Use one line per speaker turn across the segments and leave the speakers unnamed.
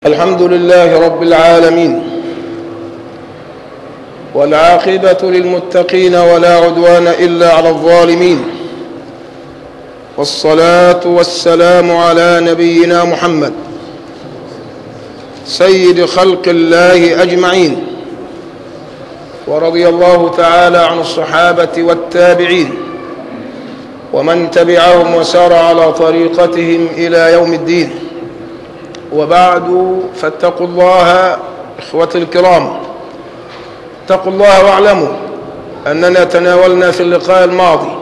الحمد لله رب العالمين والعاقبة للمتقين ولا عدوان إلا على الظالمين والصلاة والسلام على نبينا محمد سيد خلق الله أجمعين ورضي الله تعالى عن الصحابة والتابعين ومن تبعهم وسار على طريقتهم إلى يوم الدين وبعد فاتقوا الله إخوتي الكرام اتقوا الله واعلموا أننا تناولنا في اللقاء الماضي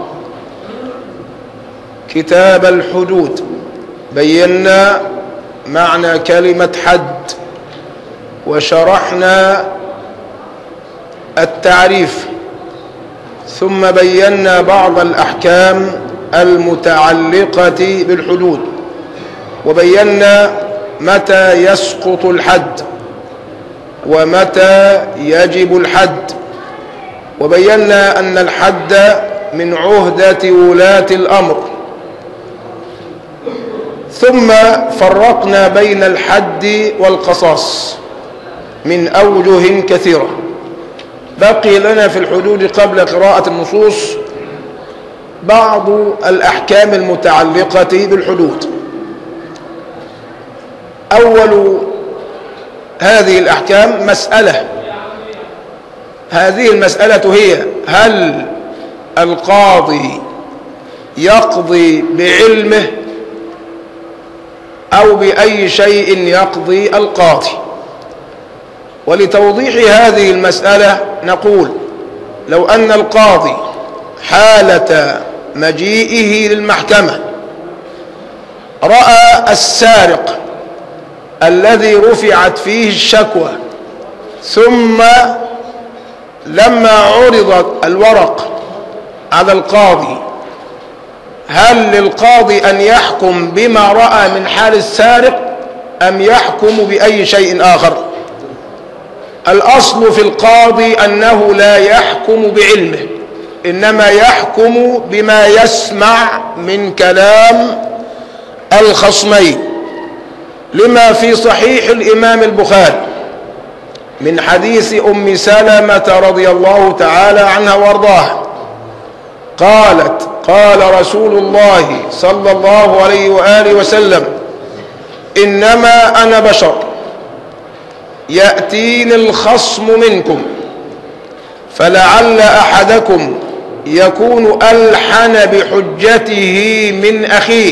كتاب الحدود بينا معنى كلمة حد وشرحنا التعريف ثم بينا بعض الأحكام المتعلقة بالحدود وبينا متى يسقط الحد ومتى يجب الحد وبينا أن الحد من عهدة ولاة الأمر ثم فرقنا بين الحد والقصاص من أوجه كثيرة بقي لنا في الحدود قبل قراءة النصوص بعض الأحكام المتعلقة بالحدود أول هذه الأحكام مسألة هذه المسألة هي هل القاضي يقضي بعلمه أو بأي شيء يقضي القاضي ولتوضيح هذه المسألة نقول لو أن القاضي حالة مجيئه للمحكمة رأى السارق الذي رفعت فيه الشكوى ثم لما عرض الورق على القاضي هل للقاضي أن يحكم بما رأى من حال السارق أم يحكم بأي شيء آخر الأصل في القاضي أنه لا يحكم بعلمه إنما يحكم بما يسمع من كلام الخصمين لما في صحيح الإمام البخاري من حديث أم سلمة رضي الله تعالى عنها وارضاها قالت قال رسول الله صلى الله عليه وآله وسلم إنما أنا بشر يأتيني الخصم منكم فلعل أحدكم يكون ألحن بحجته من أخيه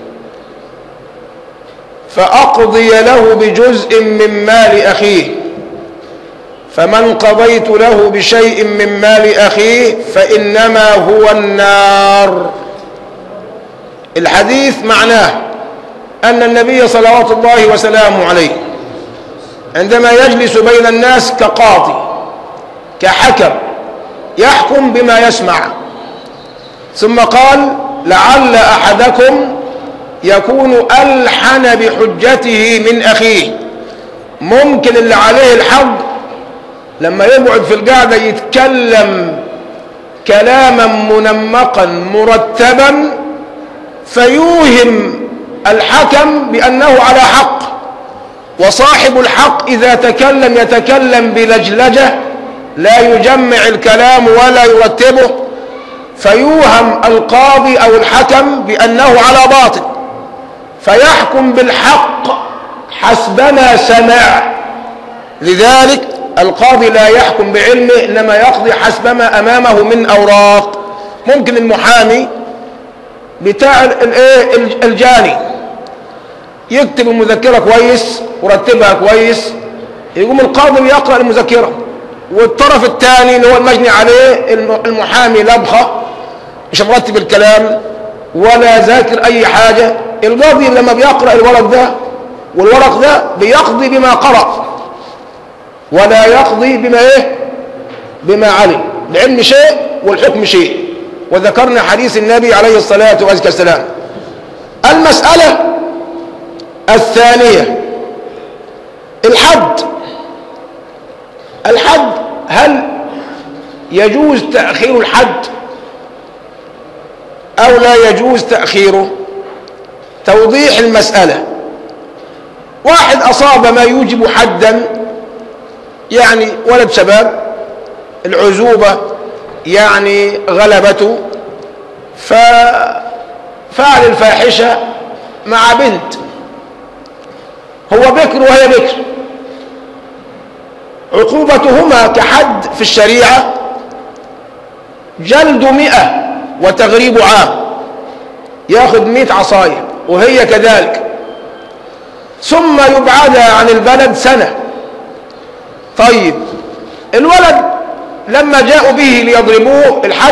فأقضي له بجزء من مال أخيه فمن قضيت له بشيء من مال أخيه فإنما هو النار الحديث معناه أن النبي صلوات الله وسلامه عليه عندما يجلس بين الناس كقاضي كحكم يحكم بما يسمع ثم قال لعل أحدكم يكون ألحن بحجته من أخيه ممكن اللي عليه الحق لما يقعد في القعدة يتكلم كلاما منمقا مرتبا فيوهم الحكم بأنه على حق وصاحب الحق إذا تكلم يتكلم بلجلجة لا يجمع الكلام ولا يرتبه فيوهم القاضي أو الحكم بأنه على باطل فيحكم بالحق حسبما سمع لذلك القاضي لا يحكم بعلمه إنما يقضي حسبما أمامه من أوراق ممكن المحامي بتاع الجاني يكتب المذكرة كويس ورتبها كويس يقوم القاضي يقرأ المذكرة والطرف الثاني اللي هو المجني عليه المحامي لبخة مش مرتب الكلام ولا ذاكر أي حاجة القاضي لما بيقرأ الورق ده والورق ده بيقضي بما قرأ ولا يقضي بما ايه بما علم العلم شيء والحكم شيء وذكرنا حديث النبي عليه الصلاة والسلام المسألة الثانية الحد الحد هل يجوز تأخير الحد أو لا يجوز تأخيره توضيح المسألة واحد أصاب ما يوجب حدا يعني ولد شباب العزوبة يعني غلبته ففعل الفاحشة مع بنت هو بكر وهي بكر عقوبتهما كحد في الشريعة جلد مئة وتغريب عام ياخذ مئة عصاية وهي كذلك ثم يبعد عن البلد سنة طيب الولد لما جاءوا به ليضربوه الحد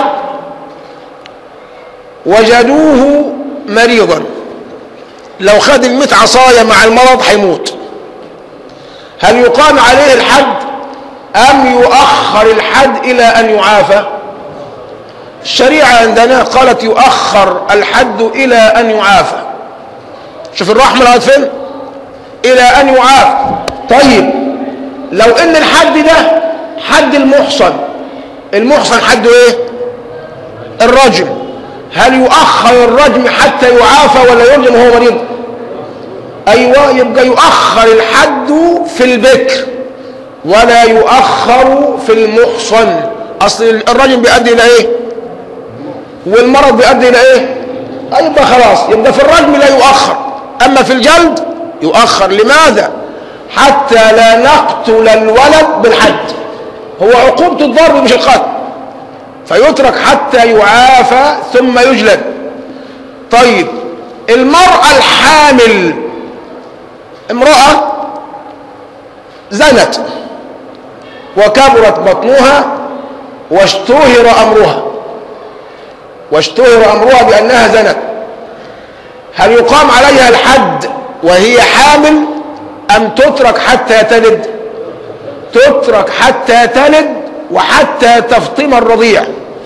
وجدوه مريضا لو خد المئة عصاية مع المرض هيموت هل يقام عليه الحد أم يؤخر الحد إلى أن يعافى الشريعة عندنا قالت يؤخر الحد إلى أن يعافى شوف الرحمة لغاية فين إلى أن يعافى طيب لو إن الحد ده حد المحصن المحصن حده إيه الرجم هل يؤخر الرجم حتى يعافى ولا يرجم وهو مريض أيوة يبقى يؤخر الحد في البكر ولا يؤخر في المحصن أصل الرجم بيؤدي إلى إيه والمرض بيؤدي إلى إيه يبقى خلاص يبقى في الرجم لا يؤخر أما في الجلد يؤخر لماذا حتى لا نقتل الولد بالحد هو عقوبة الضرب مش القتل فيترك حتى يعافى ثم يجلد طيب المرأة الحامل امرأة زنت وكبرت بطنها واشتهر أمرها واشتهر أمرها بأنها زنت هل يقام عليها الحد وهي حامل أم تترك حتى تلد تترك حتى تلد وحتى تفطم الرضيع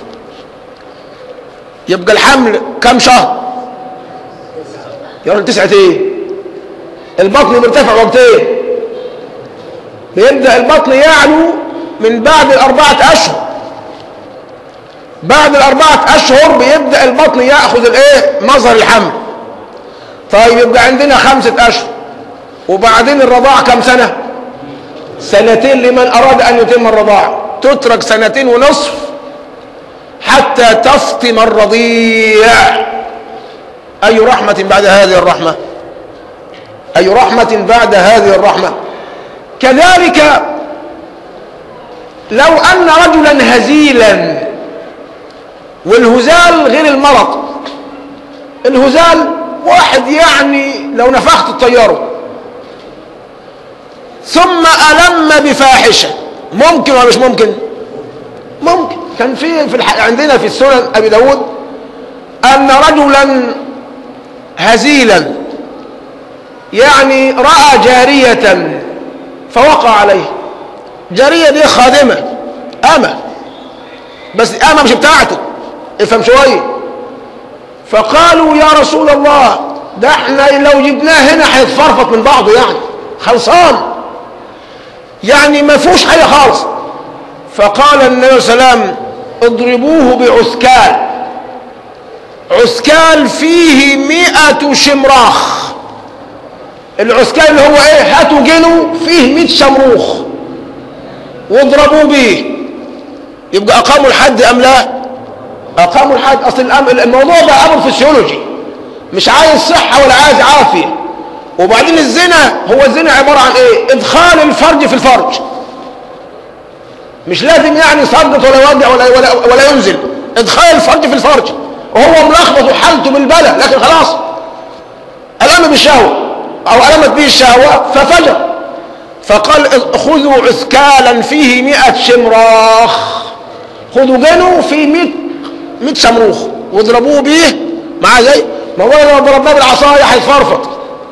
يبقى الحمل كم شهر يقول تسعة ايه البطن مرتفع وقت ايه بيبدأ البطن يعلو من بعد الأربعة أشهر بعد الأربعة أشهر بيبدأ البطن يأخذ الايه مظهر الحمل طيب يبقى عندنا خمسة أشهر وبعدين الرضاعة كم سنة سنتين لمن أراد أن يتم الرضاعة تترك سنتين ونصف حتى تفطم الرضيع أي رحمة بعد هذه الرحمة أي رحمة بعد هذه الرحمة كذلك لو أن رجلا هزيلا والهزال غير المرض الهزال واحد يعني لو نفخت الطياره ثم ألم بفاحشة ممكن ولا مش ممكن ممكن كان في, في الح... عندنا في السنن أبي داود أن رجلا هزيلا يعني رأى جارية فوقع عليه جارية دي خادمة أمة بس أمة مش بتاعته افهم شوية فقالوا يا رسول الله ده احنا لو جبناه هنا هيتفرفط من بعضه يعني خلصان يعني ما فيهوش حاجه خالص فقال النبي صلى الله عليه وسلم اضربوه بعسكال عسكال فيه مئة شمراخ العسكال اللي هو ايه هاتوا جنوا فيه مئة شمروخ واضربوه به يبقى اقاموا الحد ام لا اقاموا الحد اصل الموضوع ده امر فسيولوجي مش عايز صحه ولا عايز عافيه وبعدين الزنا هو الزنا عبارة عن ايه ادخال الفرج في الفرج مش لازم يعني صدت ولا يودع ولا, ولا, ولا ينزل ادخال الفرج في الفرج وهو ملخبط وحالته بالبلى لكن خلاص ألم بالشهوة أو ألمت به الشهوة ففجر فقال خذوا عسكالا فيه مئة شمراخ خذوا جنوا فيه مئة مئة شمروخ واضربوه به مع زي ما هو لو ضربناه بالعصاية هيتفرفط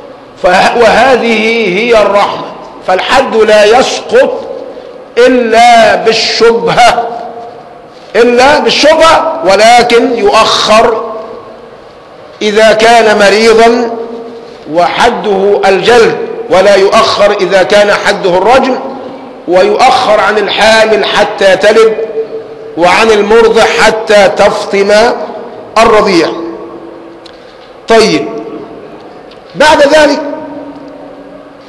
وهذه هي الرحمة فالحد لا يسقط إلا بالشبهة إلا بالشبهة ولكن يؤخر إذا كان مريضا وحده الجلد ولا يؤخر إذا كان حده الرجم ويؤخر عن الحامل حتى تلد وعن المرضع حتى تفطم الرضيع طيب بعد ذلك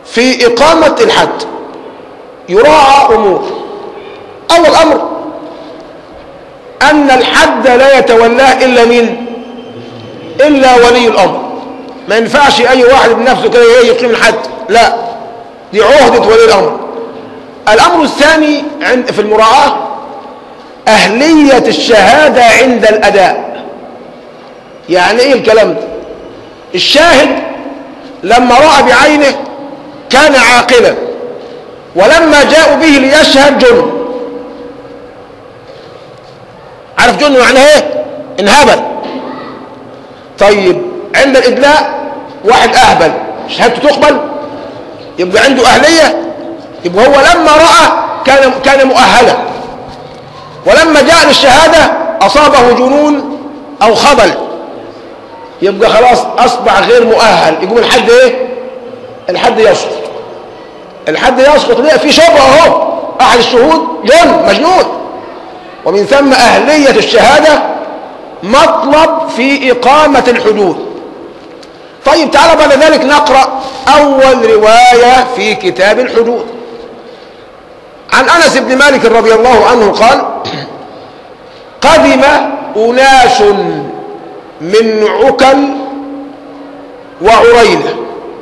في إقامة الحد يراعى أمور أول أمر أن الحد لا يتولاه إلا مين إلا ولي الأمر ما ينفعش أي واحد بنفسه كده يقيم الحد لا دي عهدة ولي الأمر الأمر الثاني عند في المراعاة أهلية الشهادة عند الأداء يعني إيه الكلام ده الشاهد لما رأى بعينه كان عاقلا ولما جاءوا به ليشهد جن عارف جن معناه ايه انهبل طيب عند الإدلاء واحد أهبل شهادته تقبل يبقى عنده أهلية يبقى هو لما رأى كان كان مؤهلا ولما جاء للشهادة أصابه جنون أو خبل يبقى خلاص أصبح غير مؤهل يقوم الحد إيه الحد يسقط الحد يسقط ليه في شبهة أهو أحد الشهود جن مجنون ومن ثم أهلية الشهادة مطلب في إقامة الحدود طيب تعالى بعد ذلك نقرأ أول رواية في كتاب الحدود عن أنس بن مالك رضي الله عنه قال قدم أناس من عكل وعرينة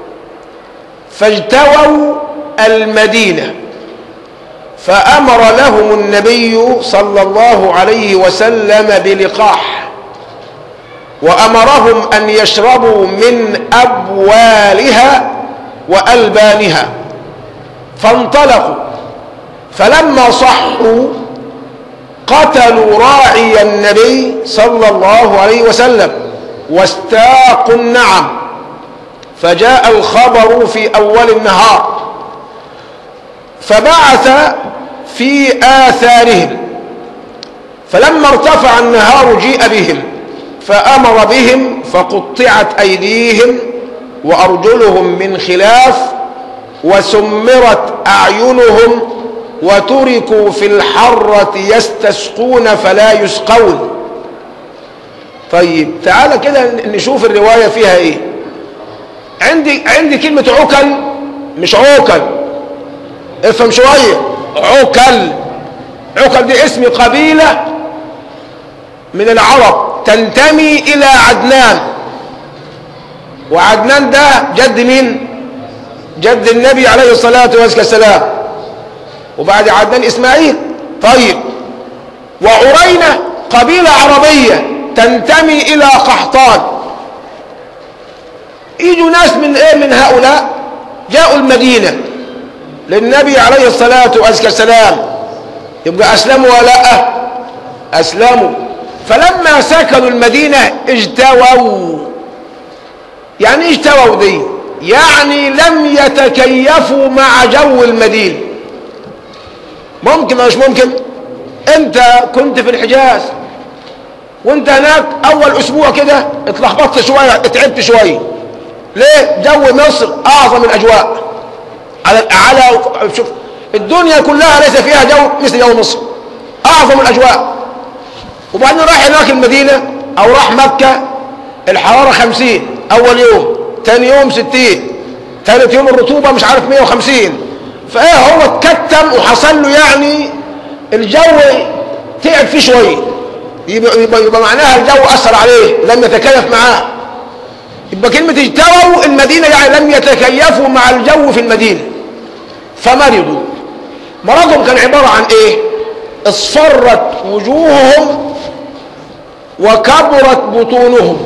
فاجتووا المدينة فأمر لهم النبي صلى الله عليه وسلم بلقاح وأمرهم أن يشربوا من أبوالها وألبانها فانطلقوا فلما صحوا قتلوا راعي النبي صلى الله عليه وسلم واستاقوا النعم فجاء الخبر في أول النهار فبعث في آثارهم فلما ارتفع النهار جيء بهم فأمر بهم فقطعت أيديهم وأرجلهم من خلاف وسمرت أعينهم وتركوا في الحرة يستسقون فلا يسقون طيب تعالى كده نشوف الرواية فيها ايه عندي عندي كلمة عكل مش عوكل افهم شوية عكل عكل دي اسم قبيلة من العرب تنتمي إلى عدنان وعدنان ده جد مين جد النبي عليه الصلاة والسلام وبعد عدنان إسماعيل طيب وعرينة قبيلة عربية تنتمي إلى قحطان يجوا ناس من إيه من هؤلاء جاءوا المدينة للنبي عليه الصلاة والسلام يبقى أسلموا ولا لا أسلموا فلما سكنوا المدينة اجتووا يعني ايه اجتووا دي يعني لم يتكيفوا مع جو المدينة ممكن مش ممكن انت كنت في الحجاز وانت هناك اول اسبوع كده اتلخبطت شوية اتعبت شوية ليه جو مصر اعظم الاجواء على على شوف الدنيا كلها ليس فيها جو مثل جو مصر اعظم الاجواء وبعدين راح هناك المدينة او راح مكة الحرارة خمسين اول يوم تاني يوم ستين ثالث يوم الرطوبة مش عارف مية وخمسين فايه هو اتكتم وحصل له يعني الجو تعب فيه شوية يبقى, يبقى, يبقى معناها الجو اثر عليه لم يتكيف معاه يبقى كلمة اجتووا المدينة يعني لم يتكيفوا مع الجو في المدينة فمرضوا مرضهم كان عبارة عن ايه اصفرت وجوههم وكبرت بطونهم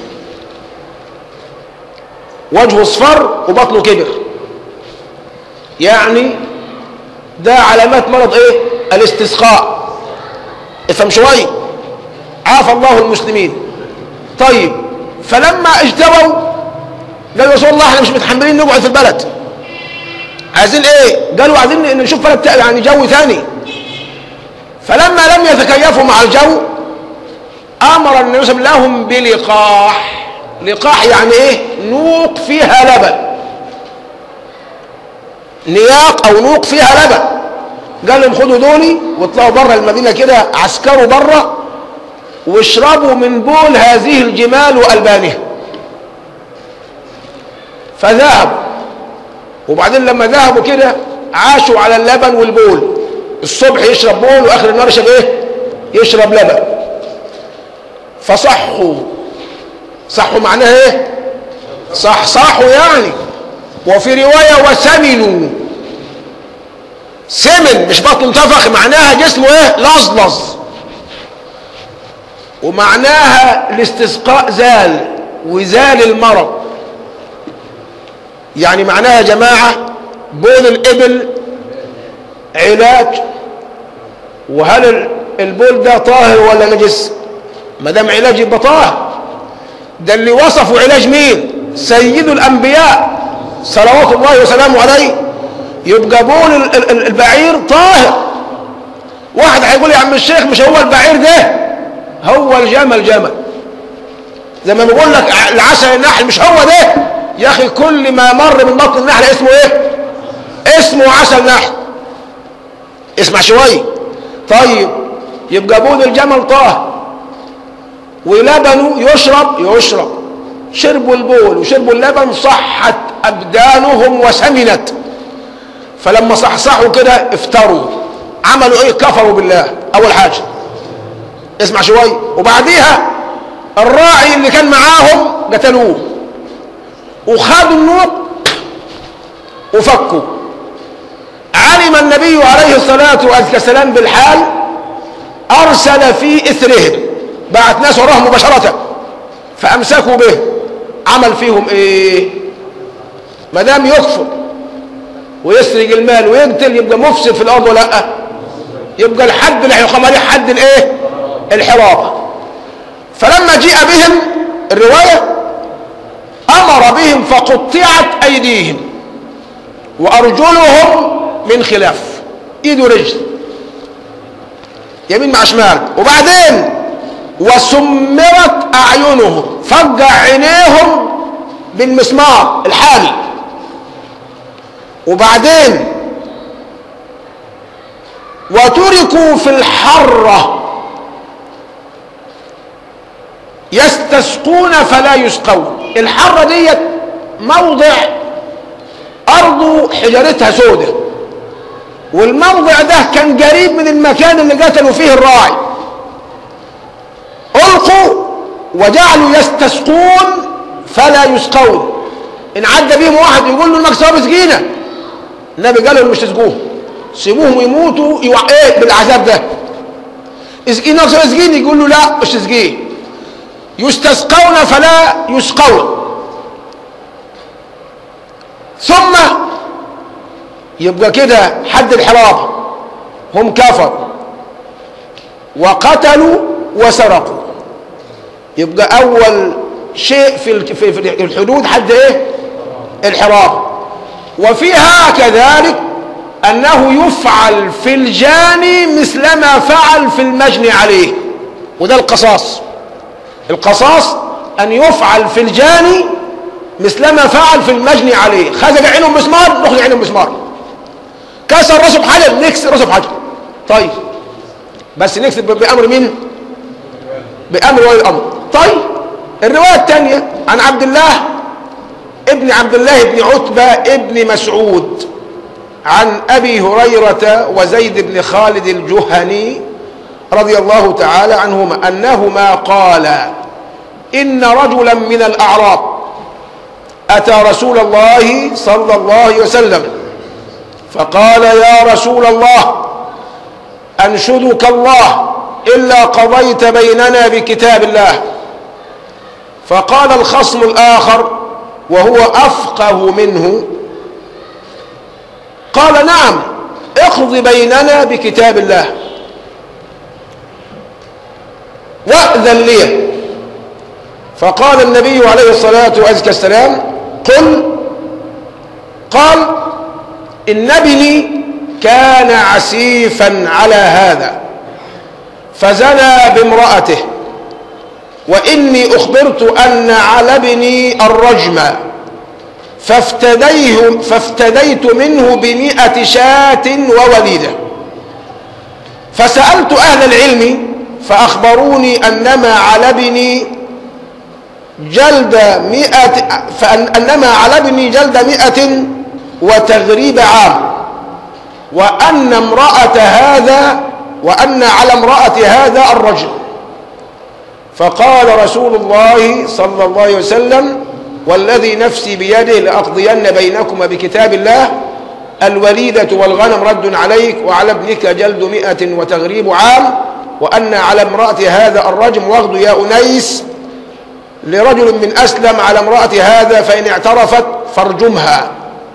وجهه اصفر وبطنه كبر يعني ده علامات مرض ايه الاستسقاء افهم شوية عاف الله المسلمين طيب فلما اجتووا قالوا رسول الله احنا مش متحملين نقعد في البلد عايزين ايه قالوا عايزين نشوف بلد يعني جو ثاني فلما لم يتكيفوا مع الجو امر النبي صلى الله عليه وسلم لهم بلقاح لقاح يعني ايه نوق فيها لبن نياق او نوق فيها لبن قال لهم خدوا دولي واطلعوا بره المدينه كده عسكروا بره واشربوا من بول هذه الجمال والبانها فذهبوا وبعدين لما ذهبوا كده عاشوا على اللبن والبول الصبح يشرب بول واخر النهار يشرب ايه يشرب لبن فصحوا صحوا معناها ايه صح صحوا يعني وفي رواية وسمنوا سمن مش بطن انتفخ معناها جسمه ايه لظلظ ومعناها الاستسقاء زال وزال المرض يعني معناها يا جماعة بول الإبل علاج وهل البول ده طاهر ولا نجس ما دام علاج يبقى طاهر ده اللي وصفوا علاج مين سيد الأنبياء صلوات الله وسلامه عليه يبقى بول البعير طاهر واحد هيقول يا عم الشيخ مش هو البعير ده هو الجمل جمل زي ما بقول لك العسل النحل مش هو ده يا اخي كل ما مر من بطن النحل اسمه ايه اسمه عسل نحل اسمع شويه طيب يبقى بول الجمل طاهر ولبنه يشرب يشرب شربوا البول وشربوا اللبن صحت ابدانهم وسمنت فلما صحصحوا كده افتروا عملوا ايه كفروا بالله اول حاجه اسمع شويه وبعديها الراعي اللي كان معاهم قتلوه وخدوا النوق وفكوا علم النبي عليه الصلاة والسلام بالحال أرسل في إثرهم بعت ناس وراهم مباشرة فأمسكوا به عمل فيهم إيه ما دام يكفر ويسرق المال ويقتل يبقى مفسد في الأرض ولا لا يبقى الحد اللي هيقام عليه حد الإيه الحرابة فلما جيء بهم الرواية أمر بهم فقطعت أيديهم وأرجلهم من خلاف إيد ورجل يمين مع شمال وبعدين وسمرت أعينهم فجع عينيهم بالمسمار الحالي وبعدين وتركوا في الحرة يستسقون فلا يسقون الحرة ديت موضع أرض حجرتها سودة والموضع ده كان قريب من المكان اللي قتلوا فيه الراعي ألقوا وجعلوا يستسقون فلا يسقون إن عدى بيهم واحد يقول له المكسب مسكينة النبي قال لهم مش تسقوه سيبوهم يموتوا يوع... ايه بالعذاب ده اسقين نفسه مسكين يقول له لا مش تسقيه يستسقون فلا يسقون ثم يبقى كده حد الحرابة هم كفروا وقتلوا وسرقوا يبقى أول شيء في في الحدود حد إيه الحرابة وفيها كذلك أنه يفعل في الجاني مثلما فعل في المجني عليه وده القصاص القصاص أن يفعل في الجاني مثلما فعل في المجني عليه خزق عينه مسمار نخزق عينه مسمار كسر راسه بحجر نكسر راسه بحجر طيب بس نكسر بأمر مين بأمر ولي الأمر طيب الرواية الثانية عن عبد الله ابن عبد الله بن عتبة ابن مسعود عن أبي هريرة وزيد بن خالد الجهني رضي الله تعالى عنهما أنهما قالا إن رجلا من الأعراب أتى رسول الله صلى الله عليه وسلم فقال يا رسول الله أنشدك الله إلا قضيت بيننا بكتاب الله فقال الخصم الآخر وهو أفقه منه قال نعم اقض بيننا بكتاب الله وأذن لي فقال النبي عليه الصلاة والسلام قل قال إن ابني كان عسيفا على هذا فزنى بامرأته وإني أخبرت أن على ابني الرجم فافتديه فافتديت منه بمئة شاة ووليدة فسألت أهل العلم فأخبروني أنما على ابني جلد مئة فأنما على ابني جلد مئة وتغريب عام وأن امرأة هذا وأن على امرأة هذا الرجل فقال رسول الله صلى الله عليه وسلم والذي نفسي بيده لأقضين بينكما بكتاب الله الوليدة والغنم رد عليك وعلى ابنك جلد مئة وتغريب عام وأن على امرأة هذا الرجم واغد يا أنيس لرجل من أسلم على امرأة هذا فإن اعترفت فارجمها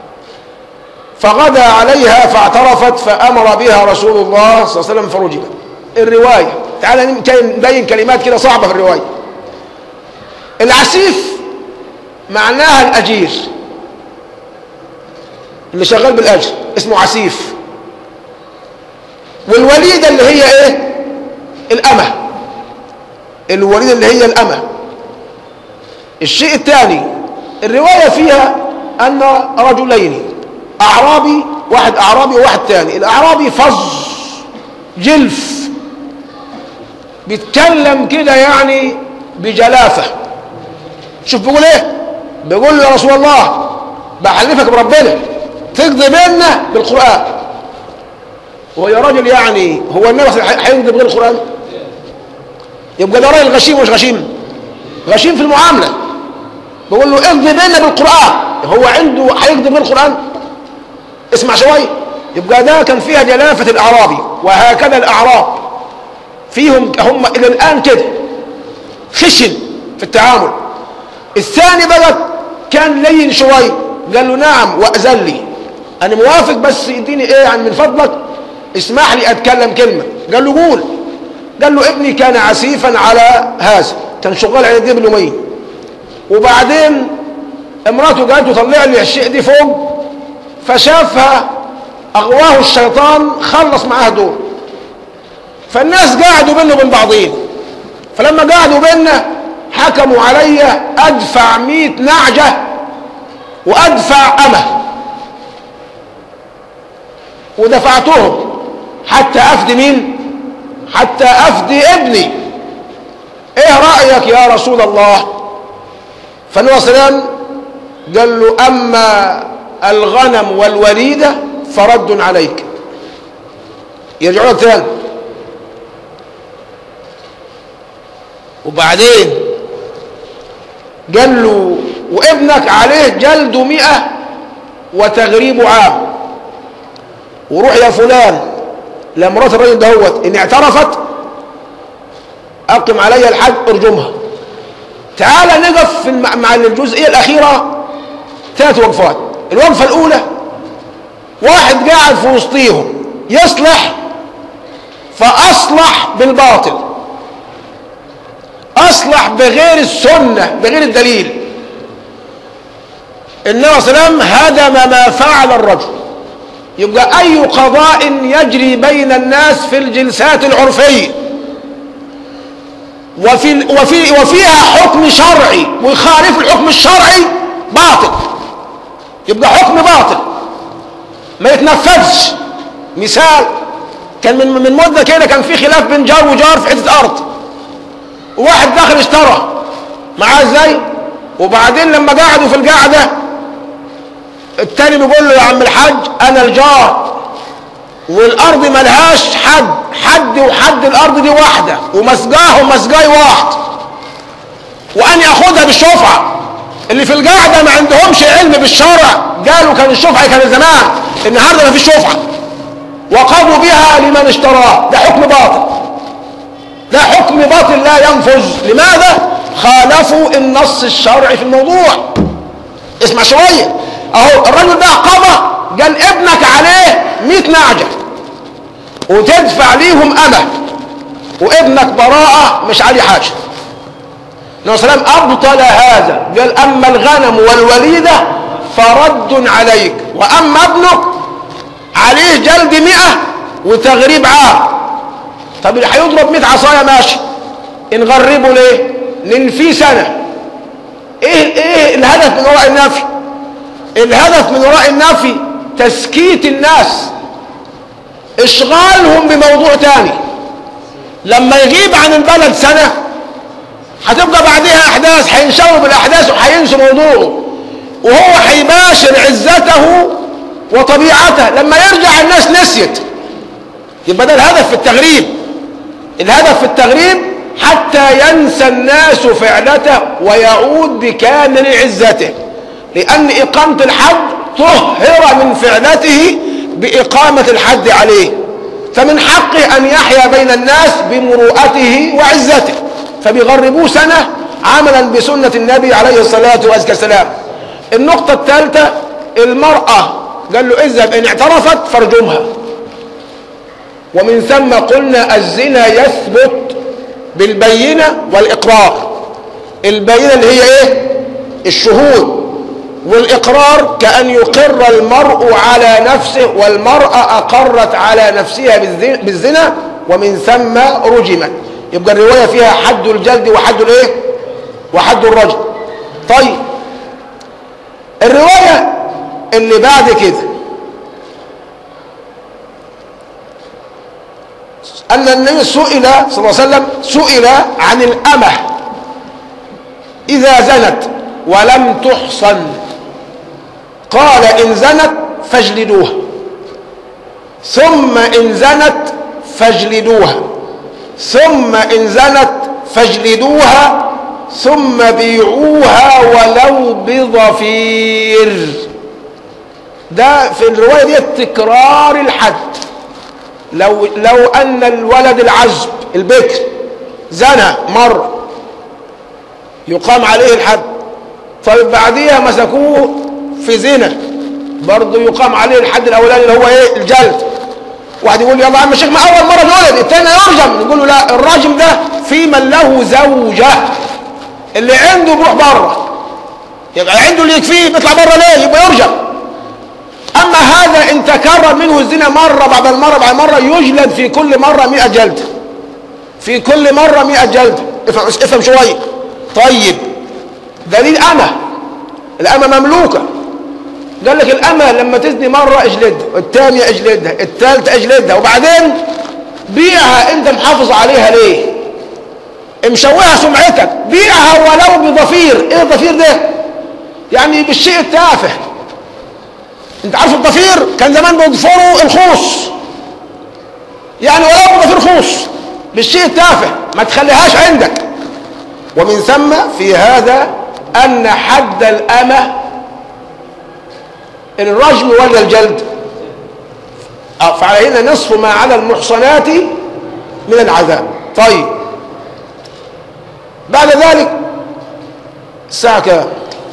فغدا عليها فاعترفت فأمر بها رسول الله صلى الله عليه وسلم فرجمت الرواية تعال نبين كلمات كده صعبة في الرواية العسيف معناها الأجير اللي شغال بالأجر اسمه عسيف والوليدة اللي هي ايه الأمة الوليدة اللي هي الأمة الشيء الثاني الرواية فيها أن رجلين أعرابي واحد أعرابي وواحد ثاني الأعرابي فظ جلف بيتكلم كده يعني بجلافة شوف بيقول ايه بيقول له يا رسول الله بحلفك بربنا تقضي بيننا بالقرآن هو يا راجل يعني هو النبي هيقضي بغير القرآن يبقى ده راجل غشيم مش غشيم غشيم في المعاملة بقول له اقضي بيننا بالقرآن هو عنده هيقضي بغير القرآن اسمع شوية يبقى ده كان فيها جلافة الأعرابي وهكذا الأعراب فيهم هم إلى الآن كده خشن في التعامل الثاني بقى كان لين شوية قال له نعم وأذن لي أنا موافق بس اديني إيه يعني من فضلك اسمح لي أتكلم كلمة قال له قول قال له ابني كان عسيفا على هذا كان شغال على جبل مي وبعدين امراته قالت له طلع لي الشيء دي فوق فشافها أغواه الشيطان خلص معاه دور فالناس قاعدوا بينه وبين بعضهم فلما قعدوا بيننا حكموا علي أدفع مئة نعجة وأدفع أمه ودفعتهم حتى أفدي مين حتى أفدي ابني إيه رأيك يا رسول الله فالنبي صلى الله عليه وسلم قال له أما الغنم والوليدة فرد عليك يرجعوا لك تاني وبعدين قال له وابنك عليه جلد مئة وتغريب عام وروح يا فلان لمرات الرجل دهوت ان اعترفت اقم علي الحد ارجمها تعال نقف في الم- مع الجزئيه الاخيره ثلاث وقفات الوقفه الاولى واحد قاعد في وسطيهم يصلح فاصلح بالباطل اصلح بغير السنه بغير الدليل النبي صلى الله عليه وسلم هدم ما فعل الرجل يبقى اي قضاء يجري بين الناس في الجلسات العرفيه وفي وفي وفيها حكم شرعي ويخالف الحكم الشرعي باطل يبقى حكم باطل ما يتنفذش مثال كان من من مده كده كان في خلاف بين جار وجار في حته ارض وواحد داخل اشترى معاه ازاي وبعدين لما قعدوا في القعده التاني بيقول له يا عم الحاج انا الجار والارض ملهاش حد حد وحد الارض دي واحده ومسجاه ومسجاي واحد واني اخدها بالشفعه اللي في القعده ما عندهمش علم بالشرع قالوا كان الشفعه كان زمان النهارده ما فيش شفعه وقضوا بها لمن اشتراه ده حكم باطل ده حكم باطل لا ينفذ لماذا خالفوا النص الشرعي في الموضوع اسمع شويه اهو الرجل ده قضى قال ابنك عليه 100 نعجه وتدفع ليهم امه وابنك براءه مش عليه حاجه النبي صلى الله عليه وسلم ابطل هذا قال اما الغنم والوليده فرد عليك واما ابنك عليه جلد مئة وتغريب عام طب اللي هيضرب 100 عصايه ماشي نغربه ليه ننفيه سنه ايه ايه الهدف من وراء النفي الهدف من وراء النفي تسكيت الناس اشغالهم بموضوع تاني لما يغيب عن البلد سنة هتبقى بعدها احداث هينشغلوا بالاحداث وهينسوا موضوعه وهو هيباشر عزته وطبيعته لما يرجع الناس نسيت يبقى ده الهدف في التغريب الهدف في التغريب حتى ينسى الناس فعلته ويعود بكامل عزته لأن إقامة الحد طهر من فعلته بإقامة الحد عليه فمن حقه أن يحيا بين الناس بمروءته وعزته فبيغربوه سنة عملا بسنة النبي عليه الصلاة والسلام النقطة الثالثة المرأة قال له اذهب إن اعترفت فارجمها ومن ثم قلنا الزنا يثبت بالبينة والإقرار البينة اللي هي ايه الشهود والإقرار كأن يقر المرء على نفسه والمرأة أقرت على نفسها بالزنا ومن ثم رجمت يبقى الرواية فيها حد الجلد وحد الايه وحد الرجم طيب الرواية اللي بعد كده أن النبي سئل صلى الله عليه وسلم سئل عن الأمة إذا زنت ولم تحصن قال إن زنت فاجلدوها ثم إن زنت فاجلدوها ثم إن زنت فاجلدوها ثم بيعوها ولو بضفير ده في الرواية دي تكرار الحد لو لو ان الولد العزب البكر زنى مره يقام عليه الحد طيب بعديها مسكوه في زنا برضه يقام عليه الحد الاولاني اللي هو ايه الجلد واحد يقول يلا يا عم الشيخ ما اول مره اتولد الثاني يرجم نقول له لا الراجم ده في من له زوجه اللي عنده بيروح بره يبقى عنده اللي يكفيه بيطلع بره ليه يبقى يرجم أما هذا إن تكرر منه الزنا مرة بعد المرة بعد مرة يجلد في كل مرة مئة جلد في كل مرة مئة جلد افهم, افهم شوية طيب دليل أمة الأمة مملوكة قال لك الأمة لما تزني مرة اجلدها الثانية اجلدها الثالثة اجلدها وبعدين بيعها انت محافظ عليها ليه مشوهها سمعتك بيعها ولو بضفير ايه الضفير ده يعني بالشيء التافه انت عارف الضفير كان زمان بيضفروا الخوص يعني ولو ضفير خوص بالشيء التافه ما تخليهاش عندك ومن ثم في هذا ان حد الامه الرجم ولا الجلد فعلى هنا نصف ما على المحصنات من العذاب طيب بعد ذلك الساعه كام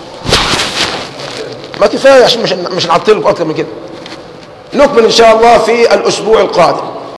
ما كفايه عشان مش مش نعطلكم اكتر من كده نكمل ان شاء الله في الاسبوع القادم